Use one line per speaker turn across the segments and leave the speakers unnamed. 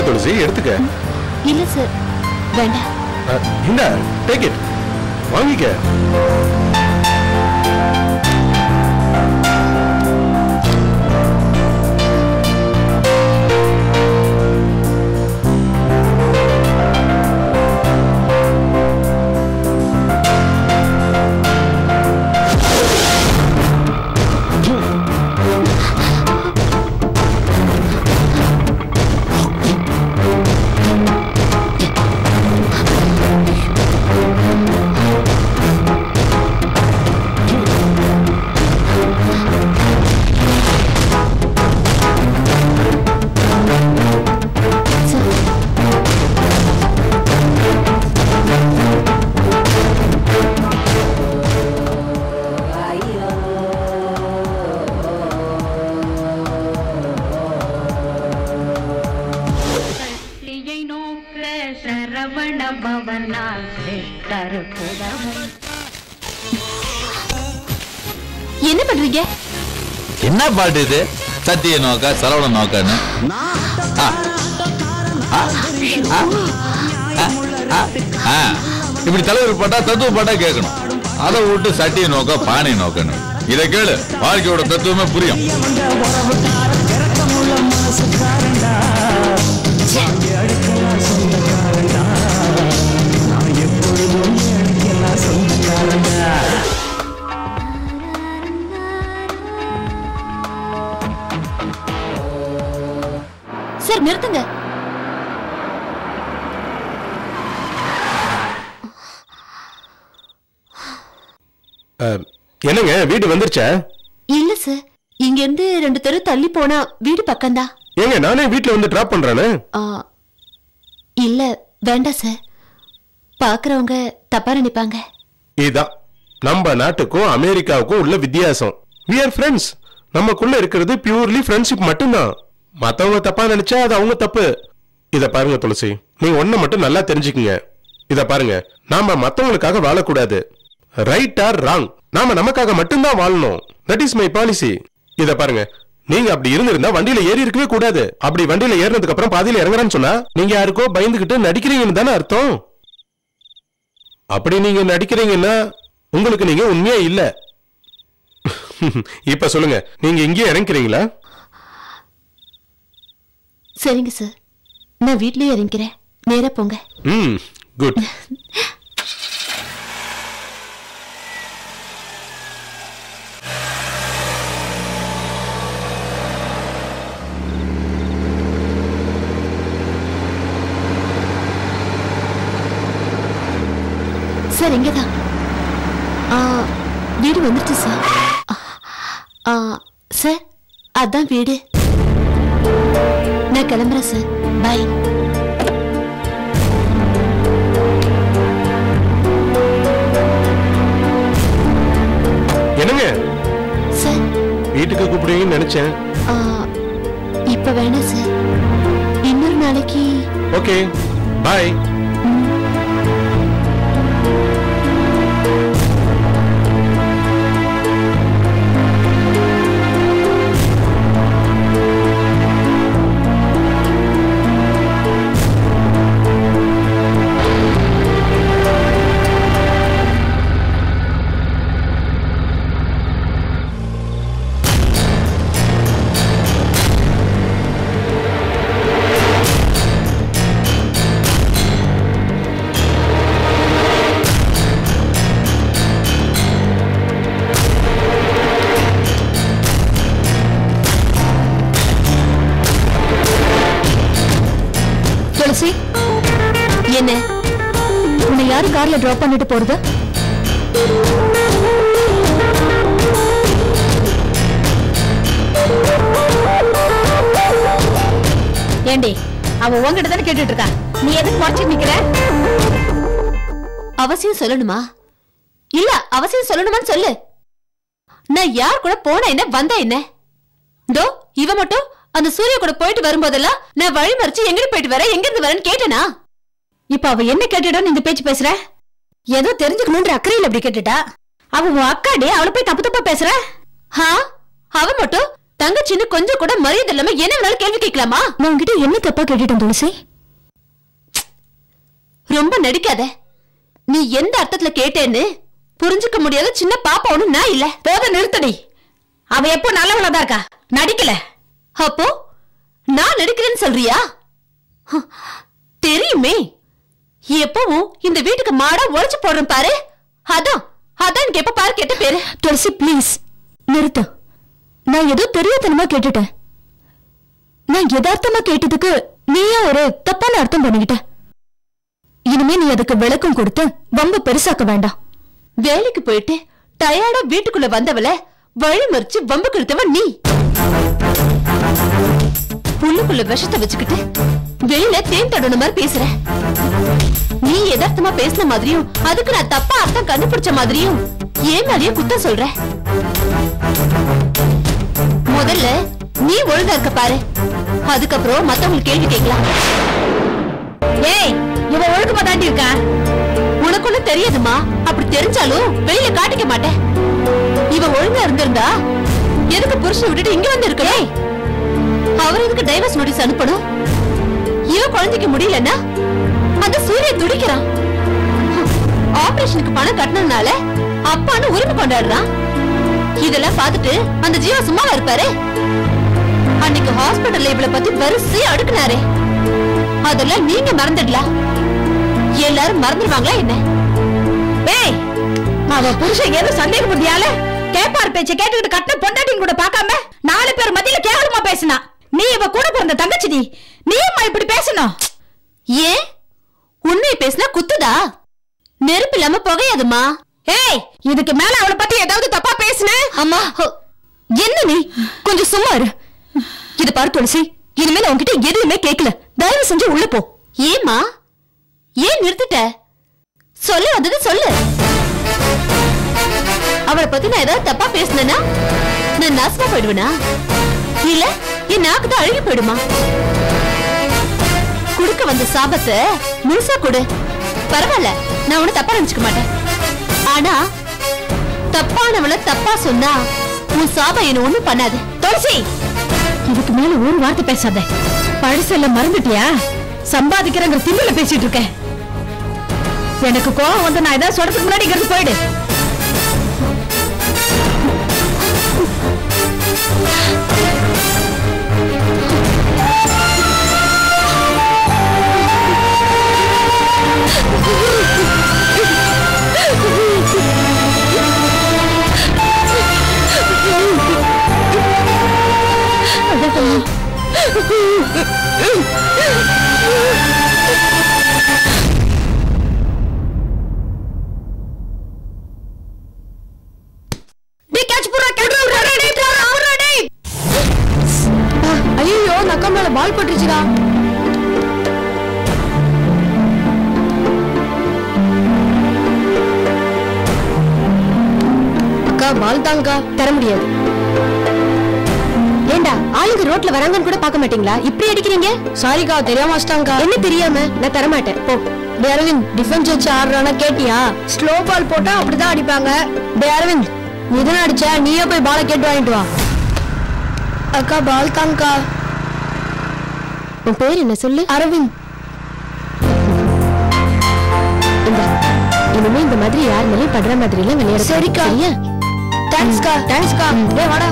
துளசி எடுத்துக்க
இல்ல சார் வேண்டாம்
அஹ், இந்தா டேக் இட் வாங்கிக்க
சக்தியை நோக்க சரவண பவனால் செட்டர் புடவை
என்ன பண்றீங்க
என்ன பாட்டு இது சத்திய நோக்க சரவண நோக்கன்னு ஆ. ஆ. ஆ. ஆ. ஆ. இப்படி தலைவர் பாட்டா தத்துவ பாட்டா கேட்கணும் அதை விட்டு சட்டிய நோக்க பானை நோக்கணும் இதை கேளு வாழ்க்கையோட தத்துவமே புரியும்
சார் நிறுத்துங்க
அஹ், என்னங்க வீடு வந்துருச்சா
இல்ல சார் இங்க இருந்து ரெண்டு தெரு தள்ளி போனா வீடு பக்கம்தான்
ஏங்க நானே வீட்ல வந்து டிராப் பண்றேன்னு
ஆ, இல்ல வேண்டாம் சார் பாக்குறவங்க தப்பா நினைப்பாங்க
இதான் நம்ம நாட்டுக்கும் அமெரிக்காவுக்கும் உள்ள வித்தியாசம் we are ஃப்ரெண்ட்ஸ் நமக்குள்ள இருக்கிறது பியூர்லி ஃப்ரெண்ட்ஷிப் மட்டும்தான் மத்தவங்க தப்பா நினைச்சா அது அவங்க தப்பு இத பாருங்க துளசி நீங்க ஒண்ணு மட்டும் நல்லா தெரிஞ்சுக்குங்க இத பாருங்க நாம மத்தவங்களுக்காக வாழக்கூடாது ரைட் ஆர் ராங் நாம நமக்காக மட்டும்தான் வாழணும் தட் இஸ் மை பாலிசி இத பாருங்க நீங்க அப்படி இருந்திருந்தா வண்டியில ஏறி இருக்கவே கூடாது அப்படி வண்டியில ஏறினதுக்கு அப்புறம் பாதியில இறங்குறேன்னு சொன்னா நீங்க யாருக்கோ பயந்துகிட்டு நடிக்கிறீங்கன்னு தானே அர்த்தம் அப்படி நீங்க நடிக்கிறீங்கன்னா உங்களுக்கு நீங்க உண்மையா இல்ல இப்ப சொல்லுங்க நீங்க இங்கேயே இறங்கிறீங்களா
சரிங்க சார் நான் வீட்லயே இறங்கிக்கிறேன் நேரா போங்க
ம் குட்
சார் இங்கதான் ஆ, வீடு வந்துருச்சு சார் ஆ, ஆ, சார் அதான் வீடு நான் கிளம்புறேன் சார் பை
என்னங்க
சார்
வீட்டுக்கு கூப்பிடுவீங்கன்னு நினைச்சேன்
ஆ, இப்ப வேணாம் சார் இன்னொரு நாளைக்கு
ஓகே பாய்
துளசி என்ன உன்னை யாரு கார்ல டிராப் பண்ணிட்டு போறது
ஏண்டி அவ உன்கிட்ட தானே கேட்டுட்டு இருக்கா நீ எதுக்கு மறைச்சு நிக்கிற
அவசியம் சொல்லணுமா இல்ல அவசியம் சொல்லணுமான்னு சொல்லு நான் யார் கூட போன என்ன வந்தா என்ன தோ இவ மட்டும் அந்த சூர்யா கூட போயிட்டு வரும்போதெல்லாம் நான் வழி மறிச்சு எங்க போயிட்டு வர எங்க இருந்து வரேன்னு கேட்டேனா
இப்ப அவ என்ன கேட்டுடான்னு இந்த பேச்சு பேசுற ஏதோ தெரிஞ்சுக்கணும்ன்ற அக்கறையில் அப்படி கேட்டுட்டா அவ உன் அக்காடி அவளை போய் தப்பு தப்பா பேசுற
ஹா அவ மட்டும் தங்க தங்கச்சின்னு கொஞ்சம் கூட மரியாதை இல்லாம என்ன வேணாலும் கேள்வி கேட்கலாமா
நான் உன்கிட்ட என்ன தப்பா கேட்டுட்டேன் துளசி
ரொம்ப நடிக்காத நீ எந்த அர்த்தத்துல கேட்டேன்னு புரிஞ்சுக்க முடியாத சின்ன பாப்பா ஒண்ணு நான் இல்ல
போத நிறுத்தடி அவ எப்போ நல்லவளா இருக்கா நடிக்கல
அப்போ நான் நடிக்கிறேன்னு சொல்றியா ஹ, தெரியுமே எப்பவும் இந்த வீட்டுக்கு மாடா உழைச்சு போடுறேன் பாரு அதான் அதான் எனக்கு எப்ப பாரு கேட்ட பேரு
துளசி ப்ளீஸ் நிறுத்து நான் ஏதோ தெரியாதனமா கேட்டுட்டேன் நான் யதார்த்தமா கேட்டதுக்கு நீயே ஒரு தப்பான அர்த்தம் பண்ணிக்கிட்ட இனிமே நீ அதுக்கு விளக்கம் கொடுத்து வம்ப பெருசாக்க வேண்டாம்
வேலைக்கு போயிட்டு டயர்டா வீட்டுக்குள்ள வந்தவள வழி மறிச்சு வம்பு கிழத்தவ நீ உள்ளுக்குள்ள விஷத்தை வச்சுக்கிட்டு வெளியில தேன் தொடன மாதிரி பேசுற நீ யதார்த்தமா பேசின மாதிரியும் அதுக்கு நான் தப்பா அர்த்தம் கண்டுபிடிச்ச மாதிரியும் ஏன் மேலேயே குத்தம் சொல்ற முதல்ல நீ ஒழுங்கா இருக்க பாரு அதுக்கப்புறம் மத்தவங்களுக்கு கேள்வி கேட்கலாம்
ஏய் இவ ஒழுக்கமா தாண்டி இருக்கா
உனக்கு ஒண்ணும் தெரியாதுமா அப்படி தெரிஞ்சாலும் வெளியில காட்டிக்க மாட்டேன் இவ ஒழுங்கா இருந்திருந்தா எதுக்கு புருஷனை விட்டுட்டு இங்க வந்து இருக்கவே அவர் எதுக்கு டைவர்ஸ் நோட்டீஸ் அனுப்பணும் இவ குழந்தைக்கு முடியலன்னா அந்த சூரிய துடிக்கிறான் ஆபரேஷனுக்கு பணம் கட்டினதுனால அப்பான்னு உரிமை கொண்டாடுறான் இதெல்லாம் பார்த்துட்டு அந்த ஜீவா சும்மாவா இருப்பாரு அன்னைக்கு ஹாஸ்பிடல்ல இவளை பத்தி வரிசையா அடுக்குனாரே அதெல்லாம் நீங்க மறந்துடலாம் எல்லாரும் மறந்துடுவாங்களா என்ன
ஏய் அவ புருஷன் ஏதோ சந்தேக புத்தியால கேப்பார் பேச்ச கேட்டுக்கிட்டு கட்டின பொண்டாட்டியும் கூட பார்க்காம நாலு பேர் மத்தியில கேவலமா பேசினா நீ இவ கூட பிறந்த தங்கச்சி நீ நீ இப்படி பேசணும்
ஏன் உண்மையை பேசினா குத்துதா நெருப்பு இல்லாம புகையாதுமா
ஏய் இதுக்கு மேல அவளை பத்தி ஏதாவது தப்பா பேசுன
அம்மா
என்ன நீ கொஞ்சம் சும்மா இரு இது பாரு துளசி இனிமேல் உன்கிட்ட எதுவுமே கேட்கல தயவு செஞ்சு உள்ள போ
ஏமா ஏன் நிறுத்திட்ட சொல்ல வந்தது சொல்லு அவளை பத்தி நான் ஏதாவது தப்பா பேசினேன்னா நான் நாசமா போயிடுவேனா இல்ல என் நாக்கு தான் அழுகி போயிடுமா குடுக்க வந்த சாபத்தை முழுசா கொடு பரவாயில்ல நான் உன்னை தப்பா நினைச்சுக்க மாட்டேன் ஆனா தப்பானவள தப்பா சொன்னா உன் சாபம் என்ன ஒண்ணும் பண்ணாது
துளசி இதுக்கு மேல ஒரு வார்த்தை பேசாத பழசெல்லாம் மறந்துட்டியா சம்பாதிக்கிறங்கிற திமில பேசிட்டு இருக்கேன் எனக்கு கோவம் வந்து நான் ஏதாவது சொல்றதுக்கு முன்னாடி இங்க இருந்து போயிடு
ஐயோ நக்கா மேல பால் பட்டுச்சுடா அக்கா பால் தாங்கக்கா தர முடியாது ஏண்டா ஆளுங்க ரோட்ல வராங்கன்னு கூட பார்க்க மாட்டீங்களா இப்படி அடிக்கிறீங்க சாரிக்கா தெரியாம வச்சிட்டாங்கக்கா என்ன தெரியாம நான் தர மாட்டேன் போ டே அரவிந்த் டிஃபென்ஸ் வச்சு ஆடுறானா கேட்டியா ஸ்லோ பால் போட்டா அப்படிதான் அடிப்பாங்க டே அரவிந்த் நீ தானே அடிச்ச நீயே போய் பாலை கேட்டு வாங்கிட்டு வா அக்கா பால் தாங்கக்கா உன் பேர் என்ன சொல்லு அரவிந்த் இந்தா, இனிமே இந்த மாதிரி யார் மேலயும் படுற மாதிரி எல்லாம் விளையாட சரிக்கா தேங்க்ஸ்க்கா தேங்க்ஸ்க்கா டேய் வாடா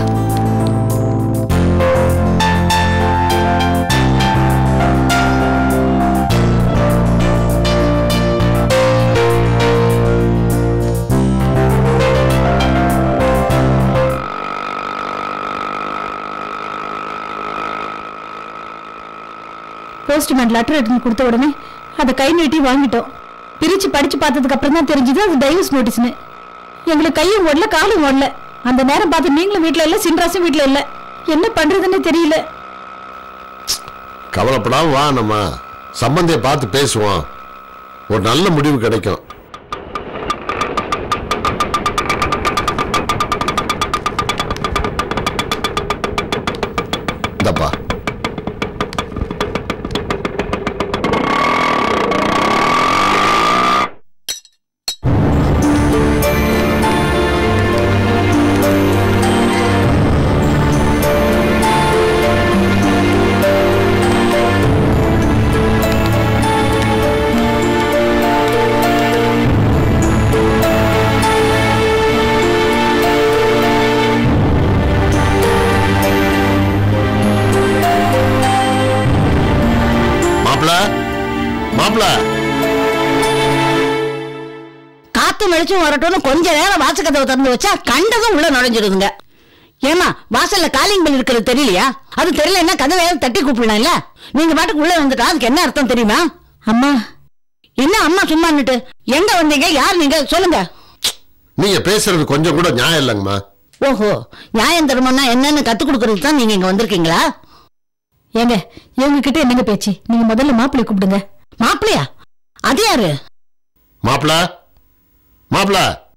போஸ்ட்மேன் லெட்டர் எடுத்து கொடுத்த உடனே அதை கை நீட்டி வாங்கிட்டோம் பிரிச்சு படிச்சு பார்த்ததுக்கு அப்புறம் தான் தெரிஞ்சது அது டைவர்ஸ் நோட்டீஸ்னு எங்களுக்கு கையும் ஓடல காலும் ஓடல அந்த நேரம் பார்த்து நீங்களும் வீட்ல இல்ல சின்ராசும் வீட்ல இல்ல என்ன பண்றதுன்னு தெரியல
கவலைப்படாம வா நம்ம சம்பந்தியை பார்த்து பேசுவோம் ஒரு நல்ல முடிவு கிடைக்கும் இந்தப்பா மாப்பிள
காத்து வெளிச்சம் வரட்டும்னு கொஞ்ச நேரம் வாசக்கதவை திறந்து வச்சா கண்டதும் உள்ள நுழைஞ்சிருதுங்க ஏமா வாசல்ல காலிங் பெல் இருக்கிறது தெரியலையா அது தெரியலன்னா கதவை தட்டி கூப்பிடலாம்ல நீங்க பாட்டுக்கு உள்ள வந்துட்டா அதுக்கு என்ன அர்த்தம் தெரியுமா
அம்மா
என்ன அம்மா சும்மான்னுட்டு எங்க வந்தீங்க யார் நீங்க சொல்லுங்க
நீங்க பேசுறது கொஞ்சம் கூட நியாயம் இல்லைங்கம்மா
ஓஹோ நியாயம் தர்மம்னா என்னன்னு கத்து கொடுக்கறதுக்கு தான் நீங்க இங்க வந்திருக்கீங்களா
ஏங்க இவங்க கிட்ட என்னங்க பேச்சு நீங்க முதல்ல மாப்பிள்ளை கூப்பிடுங்க
மாப்பிளையா அது யாரு
மாப்பிள மாப்பிள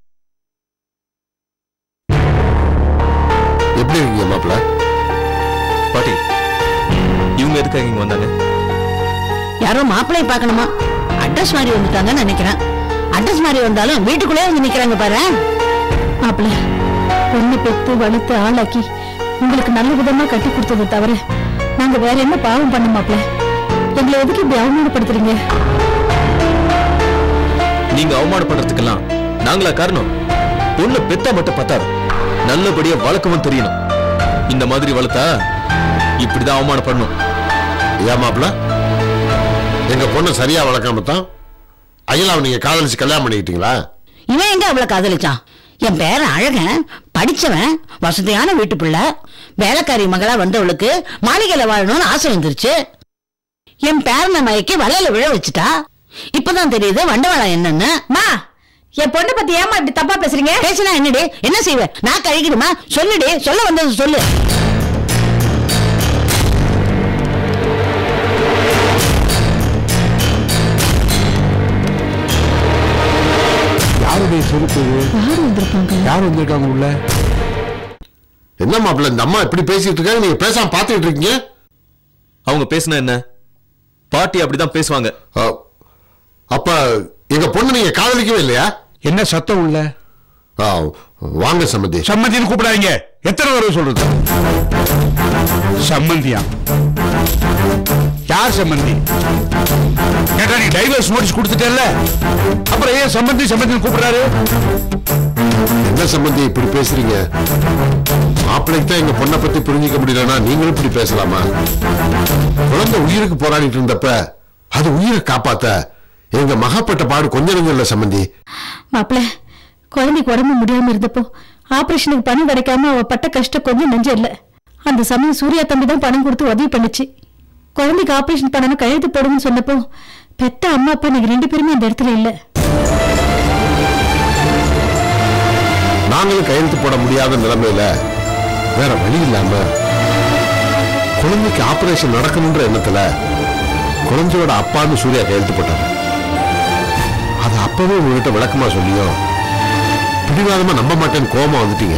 எப்படி இருக்கீங்க மாப்பிள
பாட்டி இவங்க எதுக்காக இங்க வந்தாங்க
யாரோ மாப்பிளைய பார்க்கணுமா அட்ரஸ் மாதிரி வந்துட்டாங்கன்னு நினைக்கிறேன் அட்ரஸ் மாதிரி வந்தாலும் வீட்டுக்குள்ளே வந்து நிக்கிறாங்க பாரு
மாப்பிள்ள பொண்ணு பெத்து வளர்த்து ஆளாக்கி உங்களுக்கு நல்ல விதமா கட்டி கொடுத்ததை தவிர நாங்க வேற என்ன பாவம் பண்ண மாப்பிள்ள எங்களை எதுக்கு இப்படி அவமானப்படுத்துறீங்க
நீங்க அவமானப்படுறதுக்கெல்லாம் நாங்களா காரணம் பொண்ணு பெத்தா மட்டும் பத்தாது நல்லபடியா வளர்க்கவும் தெரியணும் இந்த மாதிரி வளர்த்தா இப்படிதான் அவமானப்படணும்
ஏன் மாப்பிள எங்க பொண்ணை சரியா வளர்க்காம தான் அகிலாவை நீங்க காதலிச்சு கல்யாணம் பண்ணிக்கிட்டீங்களா
இவன் எங்க அவளை காதலிச்சான் என் பேரன் அழகன் படிச்சவன் வசதியான வீட்டு பிள்ளை வேலைக்காரி மகளா வந்தவளுக்கு மாளிகையில வாழணும்னு ஆசை வந்துருச்சு என் பேரனை மயக்கி வலையில விழ வச்சுட்டா இப்பதான் தெரியுது வண்டவாளம் என்னன்னு
மா என் பொண்ணை பத்தி ஏமா இப்படி தப்பா பேசுறீங்க
பேசினா என்னடி என்ன செய்வ நான் கழிக்கணுமா சொல்லுடி சொல்ல வந்தது சொல்லு
யாருடைய செருப்பு இது?
யாரு வந்திருப்பாங்க
யார் வந்திருக்காங்க உள்ள
என்ன மாப்பிள இந்த அம்மா இப்படி பேசிட்டு இருக்காங்க நீங்க பேசாம பாத்துக்கிட்டு இருக்கீங்க
அவங்க பேசினா என்ன பாட்டி அப்படிதான் பேசுவாங்க
அ, அப்ப எங்க பொண்ணு நீங்க காதலிக்கவே இல்லையா
என்ன சத்தம் உள்ள
ஆ, வாங்க சம்மந்தி
சம்மந்தின்னு கூப்பிடாதீங்க எத்தனை தடவை சொல்றது சம்மந்தியா யார் சம்மந்தி கேட்டா நீ டைவர்ஸ் நோட்டீஸ் கொடுத்துட்டல அப்புறம் ஏன் சம்மந்தி சம்மந்தின்னு கூப்பிடுறாரு
என்ன சம்பந்தி இப்படி பேசுறீங்க மாப்பிள்ளைக்கு தான் எங்க பொண்ணை பத்தி புரிஞ்சிக்க முடியலன்னா நீங்களும் இப்படி பேசலாமா குழந்தை உயிருக்கு போராடிட்டு இருந்தப்ப அது உயிரை காப்பாத்த எங்க மகாப்பட்ட பாடு கொஞ்ச நெஞ்சம் இல்ல சம்பந்தி
மாப்பிள்ள குழந்தைக்கு உடம்பு முடியாம இருந்தப்போ ஆபரேஷனுக்கு பணம் கிடைக்காம அவ பட்ட கஷ்டம் கொஞ்சம் நெஞ்சம் இல்ல அந்த சமயம் சூர்யா தம்பி தான் பணம் கொடுத்து உதவி பண்ணுச்சு குழந்தைக்கு ஆபரேஷன் பண்ணணும் கையெழுத்து போடுன்னு சொன்னப்போ பெத்த அம்மா அப்பா நீங்க ரெண்டு பேருமே அந்த இடத்துல இல்ல
நாங்களும் கையெழுத்து போட முடியாத நிலைமையில வேற வழி இல்லாம குழந்தைக்கு ஆபரேஷன் நடக்கணுன்ற எண்ணத்துல குழந்தையோட அப்பான்னு சூர்யா கையெழுத்து போட்டாரு அது அப்பவே உங்ககிட்ட விளக்கமா சொல்லியும் பிடிவாதமா நம்ப மாட்டேன்னு கோபமா வந்துட்டீங்க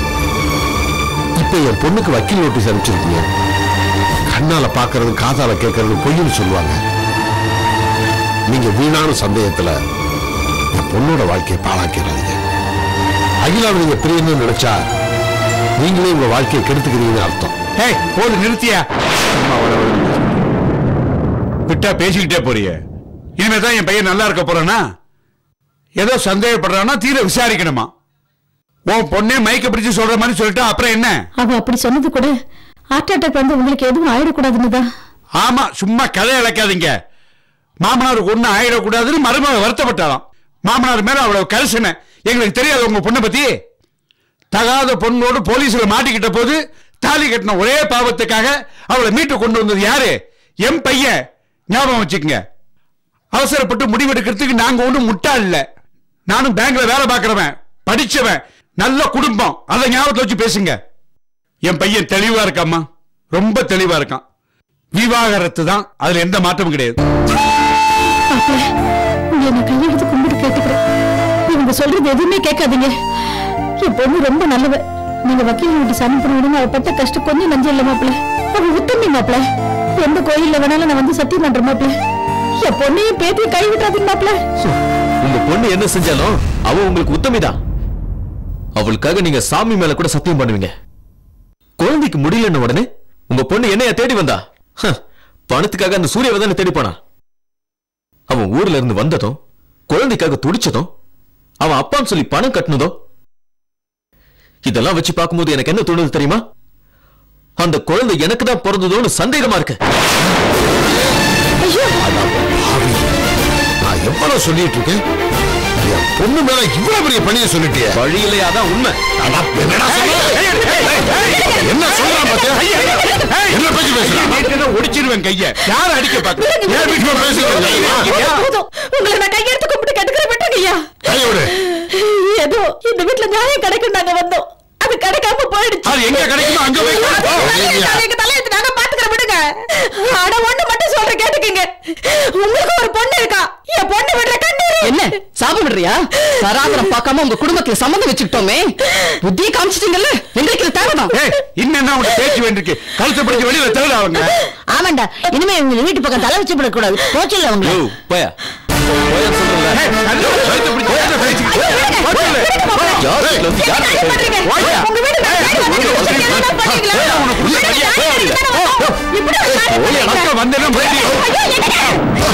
இப்ப என் பொண்ணுக்கு வக்கீல் நோட்டீஸ் அனுப்பிச்சிருக்கீங்க கண்ணால பாக்குறது காதால கேட்கறது பொய்ன்னு சொல்லுவாங்க நீங்க வீணான சந்தேகத்துல என் பொண்ணோட வாழ்க்கையை பாழாக்கிறாதீங்க அகிலாவை நீங்க பிரியணும்னு நினைச்சா நீங்களே உங்க வாழ்க்கையை கெடுத்துக்கிறீங்கன்னு அர்த்தம்
ஏய் போது நிறுத்தியா சும்மா வர வர பேசிட்டு. விட்டா பேசிக்கிட்டே போறியே இனிமே தான் என் பையன் நல்லா இருக்க போறானா ஏதோ சந்தேகப்படுறானா தீர விசாரிக்கணுமா உன் பொண்ணே மயக்க பிடிச்சு சொல்ற மாதிரி சொல்லிட்டா அப்புறம் என்ன
அவ அப்படி சொன்னது கூட ஹார்ட் அட்டாக் வந்து உங்களுக்கு எதுவும் ஆயிடக்கூடாதுன்னு தான்
ஆமா சும்மா கதை இழக்காதீங்க மாமனாருக்கு ஒண்ணு ஆயிடக்கூடாதுன்னு மருமக வருத்தப்பட்டாராம் மாமனார் மேல அவ்வளவு கரிசனை எங்களுக்கு தெரியாது உங்க பொண்ணை பத்தி தகாத பொண்ணோடு போலீஸ்ல மாட்டிக்கிட்ட போது தாலி கட்டின ஒரே பாவத்துக்காக அவளை மீட்டு கொண்டு வந்தது யாரு என் பையன் ஞாபகம் வச்சுக்கங்க அவசரப்பட்டு முடிவெடுக்கிறதுக்கு நாங்க ஒண்ணும் முட்டாள் இல்ல நானும் பேங்க்ல வேலை பார்க்கறவன் படிச்சவன் நல்ல குடும்பம் அதை ஞாபகத்துல வச்சு பேசுங்க என் பையன் தெளிவா இருக்காம்மா ரொம்ப தெளிவா இருக்கான் விவாகரத்து தான் அதுல எந்த மாற்றமும் கிடையாது
மாப்பிள்ள உங்களை நான் கையெழுத்து கும்பிட்டு கேட்டுக்கிறேன் இவங்க சொல்றது எதுவுமே கேட்காதீங்க என் பொண்ணு ரொம்ப நல்லவ நீங்க வக்கீல் வீட்டு சமன் பண்ண விடுங்க அவ பட்ட கஷ்டம் கொஞ்சம் நஞ்சம் இல்ல மாப்பிள்ள அவ உத்தமி மாப்பிள்ள எந்த கோயில்ல வேணாலும் நான் வந்து சத்தியம் பண்றேன் மாப்பிள்ள என் பொண்ணையும் பேத்தியும் கை விட்டுறாதீங்க மாப்பிள்ள
உங்க பொண்ணு என்ன செஞ்சாலும் அவ உங்களுக்கு உத்தமிதான் அவளுக்காக நீங்க சாமி மேல கூட சத்தியம் பண்ணுவீங்க குழந்தைக்கு முடியலன்னு உடனே உங்க பொண்ணு என்னைய தேடி வந்தா ஹ, பணத்துக்காக அந்த சூரியவை தானே தேடி போனா அவன் ஊர்ல இருந்து வந்ததும் குழந்தைக்காக துடிச்சதும் அவன் அப்பான்னு சொல்லி பணம் கட்டினதும் இதெல்லாம் வச்சு பார்க்கும்போது எனக்கு என்ன தோணுது தெரியுமா அந்த குழந்தை எனக்கு தான் பிறந்ததோன்னு சந்தேகமா இருக்கு
பாவி. எவ்வளவு சொல்லிட்டு இருக்கேன் என் பொண்ணு மேல இவ்வளவு பெரிய பணியை சொல்லிட்டியே
வழியிலே அதான் உண்மை
அடா, என்னடா சொல்ற? என்ன சொல்றான் பாத்தியா? என்ன பேச்சு பேசுறான்
நீட்டுனா ஒடிச்சிருவேன் கைய யார் அடிக்க பாக்க
ஏன் வீட்டுல பேசுறீங்க
போதும் உங்களை நான் கையெடுத்து கும்பிட்டு கட்டுக்கிற மாட்டேங்க ஐயா
கையை விடு
ஏதோ இந்த வீட்டுல நியாயம் கிடைக்கும் நாங்க வந்தோம் அது கிடைக்காம போயிடுச்சு
அது எங்க கிடைக்குமோ அங்க போய்
அது எங்க தலையெழுத்து நாங்க பாத்துக்கிற விடுங்க ஆனா ஒண்ணு மட்டும் சொல்றேன் கேட்டுக்கங்க உங்களுக்கு ஒரு பொண்ணு இருக்கா என் பொண்ணு விடுற கண்ணு
என்ன சாபம் விடுறியா தராதரம் பார்க்காம உங்க குடும்பத்துல சம்மந்தம் வச்சுக்கிட்டோமே புத்தியை காமிச்சிட்டீங்கல்ல எங்களுக்கு இது தேவைதான்
ஏய் இன்னும் என்ன உன்கிட்ட பேச்சு வேண்டியிருக்கு கழுத்தை பிடிச்சு வெளியில தவிர அவங்க
ஆமாண்டா இனிமே இவங்க வீட்டு பக்கம் தலை வச்சு விடக்கூடாது போச்சுல்ல அவங்க
யோ போயா போயா சொல்றேன்ல
ஏய், கழுத்தை பிடிச்சு வெளியில பேசிக்கிட்டு.
யார் வீட்டுல வந்து யார் வீட்டுல போய்?
போயா.
உங்க வீடு நான் தேடி வந்துட்டு இருக்கேன். என்ன பண்ணீங்களா?
ஏய், உனக்கு புரிய
இப்படி ஒரு காரியம்
போய்
பண்ணீங்க.
அக்கா வந்தேன்னா போயிட்டு
ஐயோ, என்னங்க?